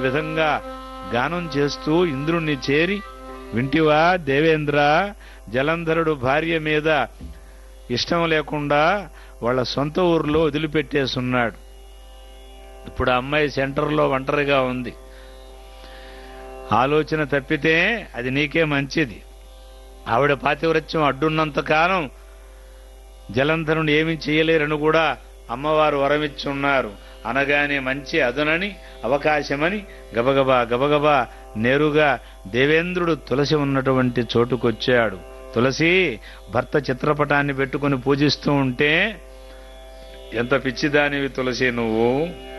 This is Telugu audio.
విధంగా గానం చేస్తూ ఇంద్రుణ్ణి చేరి వింటివా దేవేంద్ర జలంధరుడు భార్య మీద ఇష్టం లేకుండా వాళ్ళ సొంత ఊర్లో వదిలిపెట్టేసున్నాడు ఇప్పుడు ఆ అమ్మాయి సెంటర్లో ఒంటరిగా ఉంది ఆలోచన తప్పితే అది నీకే మంచిది ఆవిడ పాతివ్రత్యం అడ్డున్నంత కాలం జలంధరుని ఏమీ చేయలేరని కూడా అమ్మవారు వరమిచ్చున్నారు అనగానే మంచి అదునని అవకాశమని గబగబా గబగబా నేరుగా దేవేంద్రుడు తులసి ఉన్నటువంటి చోటుకొచ్చాడు తులసి భర్త చిత్రపటాన్ని పెట్టుకుని పూజిస్తూ ఉంటే ఎంత పిచ్చిదానివి తులసి నువ్వు